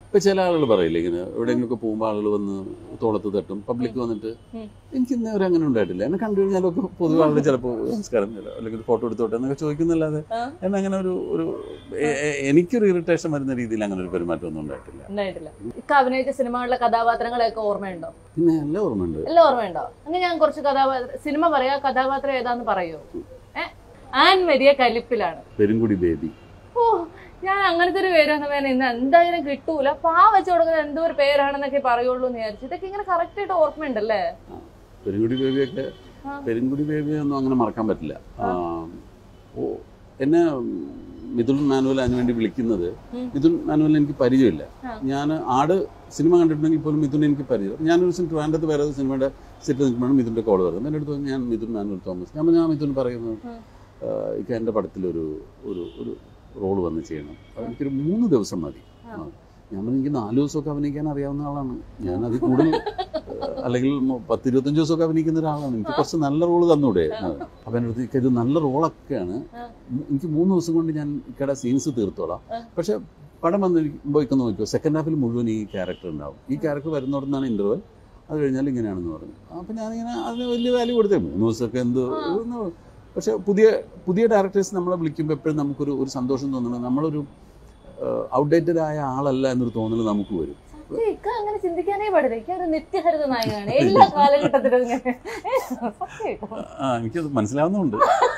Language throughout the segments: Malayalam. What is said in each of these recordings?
ഇപ്പൊ ചില ആളുകൾ പറയില്ലേ ഇങ്ങനെ എവിടെയെങ്കിലുമൊക്കെ പോകുമ്പോൾ ആളുകൾ വന്ന് തോളത്ത് തട്ടും പബ്ലിക് വന്നിട്ട് ഉം. എനിക്ക് ഇന്നേ വരെ അങ്ങനെ ഉണ്ടായിട്ടില്ല എന്നെ കണ്ടു കഴിഞ്ഞാലൊക്കെ പൊതുവെ ആളുകൾ ചിലപ്പോൾ നമസ്കാരം അല്ലെങ്കിൽ ഫോട്ടോ എടുത്തോട്ടെ എന്നൊക്കെ ചോദിക്കുന്നല്ലാതെ ആ. എന്നെ അങ്ങനെ ഒരു ഒരു എ- എ- എനിക്കൊരു ഇറിറ്റേഷൻ വരുന്ന രീതിയിൽ അങ്ങനെ ഒരു പെരുമാറ്റമൊന്നും ഉണ്ടായിട്ടില്ല ഉണ്ടായിട്ടില്ല ഇക്ക അഭിനയിച്ച സിനിമകളിലെ കഥാപാത്രങ്ങളെയൊക്കെ ഓർമ്മയുണ്ടോ പിന്നെ എല്ലാം ഓർമ്മയുണ്ട് എല്ലാം ഓർമ്മയുണ്ടോ അങ്ങനെ ഞാൻ കുറച്ച് കഥാപാത്ര സിനിമ പറയാ കഥാപാത്രം ഏതാന്ന് പറയോ ഏ ആൻ വലിയ കലിപ്പിലാണ് പെരുങ്കുടി ബേബി ഓ ഞാൻ അങ്ങനത്തെ ഒരു പേരൊന്നും വേണം ഇന്ന് എന്തായാലും കിട്ടൂല പാ വെച്ച് കൊടുക്കുന്ന എന്തോ ഒരു പേരാണെന്നൊക്കെ പറയുള്ളൂ എന്ന് വിചാരിച്ചു ഇതൊക്കെ ഇങ്ങനെ കറക്റ്റ് ആയിട്ട് ഓർമ്മയുണ്ടല്ലേ പെരുങ്കുടി ബേബിയൊക്കെ ആ. പെരുങ്കുടി ബേബിയൊന്നും അങ്ങനെ മറക്കാൻ പറ്റില്ല ആ, ഓ എന്നെ മിഥുൻ മാനുവൽ അതിന് വേണ്ടി വിളിക്കുന്നത് ഉം. മിഥുൻ മാനുവൽ എനിക്ക് പരിചയമില്ല ആ. ഞാൻ ആട് സിനിമ കണ്ടിട്ടുണ്ടെങ്കിൽ പോലും മിഥുൻ എനിക്ക് പരിചയം ഞാനൊരു ദിവസം ട്രിവാൻഡത്ത് വേറെ ഒരു സിനിമയുടെ സെറ്റ് നിൽക്കുമ്പോഴാണ് മിഥുൻ്റെ കോൾ വരുന്നത് എൻ്റെ അടുത്ത് പറഞ്ഞു, ഞാൻ മിഥുൻ മാനുവൽ തോമസ് ഞാൻ പറഞ്ഞു, ഞാൻ മിഥുൻ പറയുന്നത് ഉം. ഇപ്പം എൻ്റെ പടത്തിലൊരു ഒരു ഒരു റോൾ വന്ന് ചെയ്യണം അത് എനിക്കൊരു മൂന്ന് ദിവസം മതി ആ. ആ. ഞാൻ പറഞ്ഞു എനിക്ക് നാല് ദിവസമൊക്കെ അഭിനയിക്കാൻ അറിയാവുന്ന ആളാണ് ഞാൻ അതിൽ കൂടുതൽ ഏഹ്, അല്ലെങ്കിൽ മ- പത്ത് ഇരുപത്തഞ്ച് ദിവസമൊക്കെ അഭിനയിക്കുന്ന ഒരാളാണ് എനിക്ക് കുറച്ച് നല്ല റോള് തന്നൂടെ അപ്പം എൻ്റെ അടുത്ത് "ഇക്ക, ഇത് നല്ല റോളൊക്കെയാണ് ആ. ഉം, എനിക്ക് മൂന്ന് ദിവസം കൊണ്ട് ഞാൻ ഇക്കടെ സീൻസ് തീർത്തോളാം ആ. പക്ഷെ പടം വന്നിരിക്കുമ്പോൾ ഇക്ക നോക്കിയോ സെക്കൻഡ് ഹാഫിൽ മുഴുവൻ ഈ ക്യാരക്ടർ ഉണ്ടാവും ഈ ക്യാരക്ടർ വരുന്നിടത്താണ് ഇന്റർവൽ അത് കഴിഞ്ഞാൽ ഇങ്ങനെയാണെന്ന് പറഞ്ഞു അപ്പം ഞാനിങ്ങനെ അതിന് വലിയ വാല്യൂ കൊടുത്തേ മൂന്ന് ദിവസമൊക്കെ എന്ത് ആ. ഇതൊന്ന് പക്ഷെ പുതിയ പുതിയ ഡയറക്ടേഴ്സ് നമ്മളെ വിളിക്കുമ്പോൾ എപ്പോഴും നമുക്കൊരു ഒരു സന്തോഷം തോന്നുന്നത് നമ്മളൊരു ഔട്ട്ഡേറ്റഡ് ആയ ആളല്ല എന്നൊരു തോന്നൽ നമുക്ക് വരും സത്യം, ഇക്ക അങ്ങനെ ചിന്തിക്കാനേ പാടില്ല ഇക്ക ഒരു നിത്യഹരിത നായകനാണ് എല്ലാ കാലഘട്ടത്തിലും ഇങ്ങനെ ഏ, സത്യമായിട്ടും. ആ എനിക്കത് മനസ്സിലാവുന്നുണ്ട്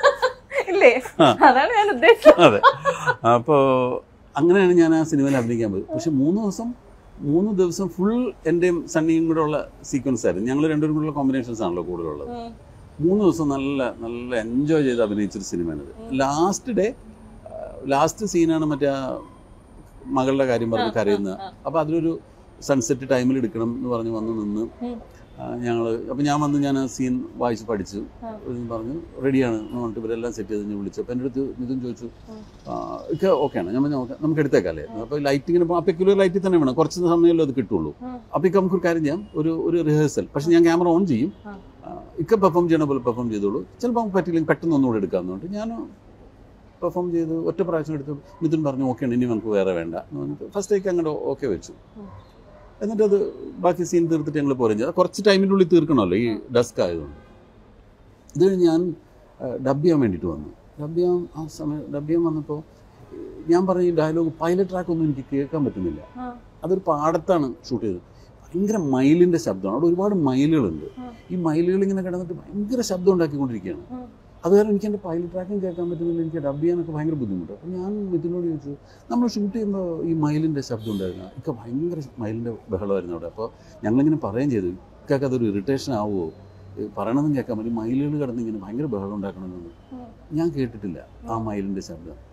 ഇല്ലേ ആ. അതാണ് ഞാൻ ഉദ്ദേശിച്ചത് അതെ അപ്പോൾ അങ്ങനെയാണ് ഞാൻ ആ സിനിമയിൽ അഭിനയിക്കാൻ പോയത് പക്ഷെ മൂന്ന് ദിവസം മൂന്ന് ദിവസം ഫുൾ എൻ്റെയും സണ്ണിയും കൂടെ ഉള്ള സീക്വൻസ് ആയിരുന്നു ഞങ്ങൾ രണ്ടുപേരും കൂടെയുള്ള കോമ്പിനേഷൻസ് ആണല്ലോ കൂടുതലുള്ളത് ഉം. മൂന്ന് ദിവസം നല്ല നല്ല എൻജോയ് ചെയ്ത് അഭിനയിച്ചൊരു സിനിമയാണിത് ലാസ്റ്റ് ഡേ ലാസ്റ്റ് സീനാണ് മറ്റേ ആ മകളുടെ കാര്യം പറഞ്ഞ് കരയുന്നത് ആ, അപ്പോൾ അതിലൊരു സൺസെറ്റ് ടൈമിൽ എടുക്കണം എന്ന് പറഞ്ഞ് വന്ന് നിന്ന് ഉം. ഞങ്ങൾ അപ്പം ഞാൻ വന്ന് ഞാൻ ആ സീൻ വായിച്ച് പഠിച്ചു ആ. എന്ന് പറഞ്ഞു റെഡിയാണ് എന്ന് പറഞ്ഞിട്ട് ഇവരെല്ലാം സെറ്റ് ചെയ്ത് ഞാൻ വിളിച്ചു അപ്പോൾ എൻ്റെ അടുത്ത് മിഥുൻ ചോദിച്ചു ഉം. ഒക്കെ ഓക്കെയാണ് ഞാൻ പറഞ്ഞു "ഓക്കെ, നമുക്ക് എടുത്തേക്കല്ലേ അപ്പോൾ ലൈറ്റിങ്ങിന് ആ പെക്യുലർ ലൈറ്റിൽ തന്നെ വേണം കുറച്ച് സമയമല്ലോ അത് കിട്ടുള്ളൂ ഉം. അപ്പോൾ ഇക്ക നമുക്കൊരു കാര്യം ചെയ്യാം ഒരു ഒരു റിഹേഴ്സൽ പക്ഷെ ഞാൻ ക്യാമറ ഓൺ ചെയ്യും ആ. ആ, ഇക്ക പെർഫോം ചെയ്യണ പോലെ പെർഫോം ചെയ്തോളൂ ചിലപ്പോൾ നമുക്ക് പറ്റില്ലെങ്കിൽ പെട്ടെന്ന് ഒന്നുകൂടെ എടുക്കാമെന്ന് പറഞ്ഞിട്ട് ഞാൻ പെർഫോം ചെയ്ത് ഒറ്റ പ്രാവശ്യം എടുത്ത് മിഥുൻ പറഞ്ഞു ഓക്കെയാണ് ഇനി നമുക്ക് വേറെ വേണ്ട എന്ന് പറഞ്ഞിട്ട് ഫസ്റ്റ് ടേക്ക് അങ്ങോട്ട് ഓക്കെ വെച്ചു ഉം. എന്നിട്ട് അത് ബാക്കി സീൻ തീർത്തിട്ട് ഞങ്ങൾ പോരും ചെയ്തു കുറച്ച് ടൈമിൻ്റെ ഉള്ളിൽ തീർക്കണമല്ലോ ഈ ഡസ്ക് ആയതുകൊണ്ട് ഇത് കഴിഞ്ഞ് ഞാൻ ഡബ് ചെയ്യാൻ വേണ്ടിയിട്ട് വന്നു ഡബ് ചെയ്യാൻ ആ സമയം ഡബ് ചെയ്യാൻ വന്നപ്പോൾ ഞാൻ പറഞ്ഞ ഈ ഡയലോഗ് പൈലറ്റ് ട്രാക്ക് ഒന്നും എനിക്ക് കേൾക്കാൻ പറ്റുന്നില്ല ആ. അതൊരു പാടത്താണ് ഷൂട്ട് ചെയ്തത് ഭയങ്കര മയിലിൻ്റെ ശബ്ദമാണ് അവിടെ ഒരുപാട് മയിലുകളുണ്ട് ആ. ഈ മയിലുകൾ ഇങ്ങനെ കിടന്നിട്ട് ഭയങ്കര ശബ്ദം ഉണ്ടാക്കിക്കൊണ്ടിരിക്കുകയാണ് ഉം. അത് കാരണം എനിക്ക് എൻ്റെ പൈലറ്റ് ട്രാക്കും കേൾക്കാൻ പറ്റുന്നില്ല എനിക്ക് ഡബ് ചെയ്യാനൊക്കെ ഭയങ്കര ബുദ്ധിമുട്ട് അപ്പോൾ ഞാൻ മിഥുനോട് ചോദിച്ചു നമ്മൾ ഷൂട്ട് ചെയ്യുമ്പോൾ ഈ മയിലിൻ്റെ ശബ്ദം ഉണ്ടായിരുന്നു ഇക്ക ഭയങ്കര മയിലിൻ്റെ ബഹളമായിരുന്നു അവിടെ അപ്പോൾ ഞങ്ങളിങ്ങനെ പറയുകയും ചെയ്തു ഇക്കൊക്കെ അതൊരു ഇറിറ്റേഷൻ ആവുമോ ഏ, പറയണമെന്നും കേൾക്കാൻ പറ്റും മയിലുകൾ കിടന്ന് ഇങ്ങനെ ഭയങ്കര ബഹളം ഉണ്ടാക്കണമെന്ന് ഉം. ഞാൻ കേട്ടിട്ടില്ല ആ മയിലിൻ്റെ ശബ്ദം